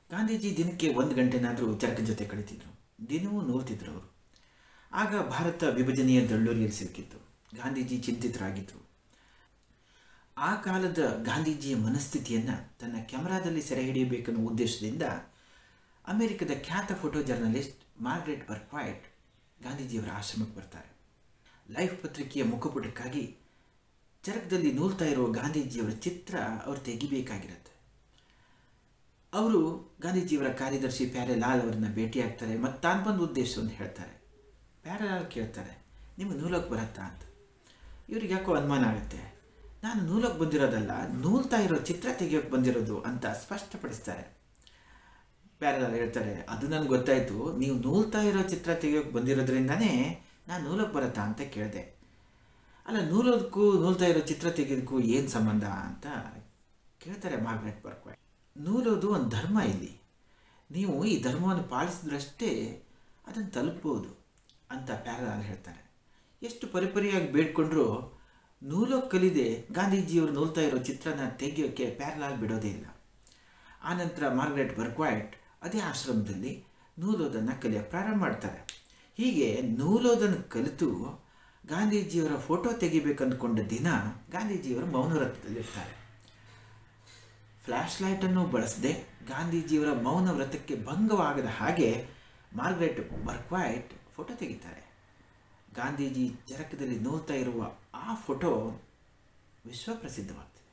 ಗಾಂಧೀಜಿ ದಿನಕ್ಕೆ ಒಂದು ಗಂಟೆನಾದರೂ ಚರಕ ಜೊತೆ ಕಳೀತಿದ್ರು ದಿನವೂ ನೂಲ್ತಿದ್ರು ಅವರು ಆಗ ಭಾರತ ವಿಭಜನೆಯ ದಳ್ಳೂರಿಯಲ್ಲಿ ಸಿಲುಕಿತ್ತು ಗಾಂಧೀಜಿ ಚಿಂತಿತರಾಗಿದ್ದರು ಆ ಕಾಲದ ಗಾಂಧೀಜಿಯ ಮನಸ್ಥಿತಿಯನ್ನು ತನ್ನ ಕ್ಯಾಮರಾದಲ್ಲಿ ಸೆರೆ ಹಿಡಿಯಬೇಕೆನ್ನೋ ಉದ್ದೇಶದಿಂದ ಅಮೆರಿಕದ ಖ್ಯಾತ ಫೋಟೋ ಜರ್ನಲಿಸ್ಟ್ ಮಾರ್ಗ್ರೆಟ್ ಬರ್ಕ್ವೈಟ್ ಗಾಂಧೀಜಿಯವರ ಆಶ್ರಮಕ್ಕೆ ಬರ್ತಾರೆ ಲೈಫ್ ಪತ್ರಿಕೆಯ ಮುಖಪುಟಕ್ಕಾಗಿ ಚರಕದಲ್ಲಿ ನೂಲ್ತಾ ಇರುವ ಗಾಂಧೀಜಿಯವರ ಚಿತ್ರ ಅವರು ತೆಗಿಬೇಕಾಗಿರುತ್ತೆ ಅವರು ಗಾಂಧೀಜಿಯವರ ಕಾರ್ಯದರ್ಶಿ ಪ್ಯಾರೆ ಲಾಲ್ ಅವರನ್ನ ಭೇಟಿಯಾಗ್ತಾರೆ ಮತ್ತು ತಾನು ಬಂದ ಉದ್ದೇಶವನ್ನು ಹೇಳ್ತಾರೆ ಪ್ಯಾರೆ ಲಾಲ್ ಕೇಳ್ತಾರೆ ನಿಮಗೆ ನೂಲಕ್ಕೆ ಬರುತ್ತಾ ಅಂತ ಇವ್ರಿಗೆ ಯಾಕೋ ಅನುಮಾನ ಆಗುತ್ತೆ ನಾನು ನೂಲಕ್ಕೆ ಬಂದಿರೋದಲ್ಲ ನೂಲ್ತಾ ಇರೋ ಚಿತ್ರ ತೆಗಿಯೋಕ್ಕೆ ಬಂದಿರೋದು ಅಂತ ಸ್ಪಷ್ಟಪಡಿಸ್ತಾರೆ ಪ್ಯಾರಲಾಲ್ ಹೇಳ್ತಾರೆ ಅದು ನನಗೆ ಗೊತ್ತಾಯಿತು ನೀವು ನೂಲ್ತಾ ಇರೋ ಚಿತ್ರ ತೆಗಿಯೋಕ್ಕೆ ಬಂದಿರೋದ್ರಿಂದನೇ ನಾನು ನೂಲಕ್ಕೆ ಬರುತ್ತಾ ಅಂತ ಕೇಳಿದೆ ಅಲ್ಲ ನೂಲೋದಕ್ಕೂ ನೂಲ್ತಾ ಇರೋ ಚಿತ್ರ ತೆಗೆಯೋದಕ್ಕೂ ಏನು ಸಂಬಂಧ ಅಂತ ಕೇಳ್ತಾರೆ ಮಾರ್ಗ್ರೆಟ್ ಬರ್ಕ್ವಾಯ್ ನೂಲೋದು ಒಂದು ಧರ್ಮ ಇಲ್ಲಿ ನೀವು ಈ ಧರ್ಮವನ್ನು ಪಾಲಿಸಿದ್ರಷ್ಟೇ ಅದನ್ನು ತಲುಪ್ಬೋದು ಅಂತ ಪ್ಯಾರಲಾಲ್ ಹೇಳ್ತಾರೆ ಎಷ್ಟು ಪರಿಪರಿಯಾಗಿ ಬೇಡ್ಕೊಂಡ್ರೂ ನೂಲೋಕ್ಕೆ ಕಲಿದೆ ಗಾಂಧೀಜಿಯವರು ನೂಲ್ತಾ ಇರೋ ಚಿತ್ರನ ತೆಗೆಯೋಕ್ಕೆ ಪ್ಯಾರಲಾಲ್ ಬಿಡೋದೇ ಇಲ್ಲ ಆನಂತರ ಮಾರ್ಗ್ರೆಟ್ ಬರ್ಕ್ವೈಟ್ ಅದೇ ಆಶ್ರಮದಲ್ಲಿ ನೂಲೋದನ್ನು ಕಲಿಯೋಕ್ಕೆ ಪ್ರಾರಂಭ ಮಾಡ್ತಾರೆ ಹೀಗೆ ನೂಲೋದನ್ನು ಕಲಿತು ಗಾಂಧೀಜಿಯವರ ಫೋಟೋ ತೆಗಿಬೇಕಂದ್ಕೊಂಡ ದಿನ ಗಾಂಧೀಜಿಯವರು ಮೌನವ್ರತದಲ್ಲಿರ್ತಾರೆ ಫ್ಲ್ಯಾಶ್ ಲೈಟನ್ನು ಬಳಸದೆ ಗಾಂಧೀಜಿಯವರ ಮೌನ ವ್ರತಕ್ಕೆ ಭಂಗವಾಗದ ಹಾಗೆ ಮಾರ್ಗ್ರೆಟ್ ಬರ್ಕ್ವೈಟ್ ಫೋಟೋ ತೆಗಿತಾರೆ ಗಾಂಧೀಜಿ ಚರಕದಲ್ಲಿ ನೂಲ್ತಾ ಇರುವ ಆ ಫೋಟೋ ವಿಶ್ವಪ್ರಸಿದ್ಧವಾಗ್ತದೆ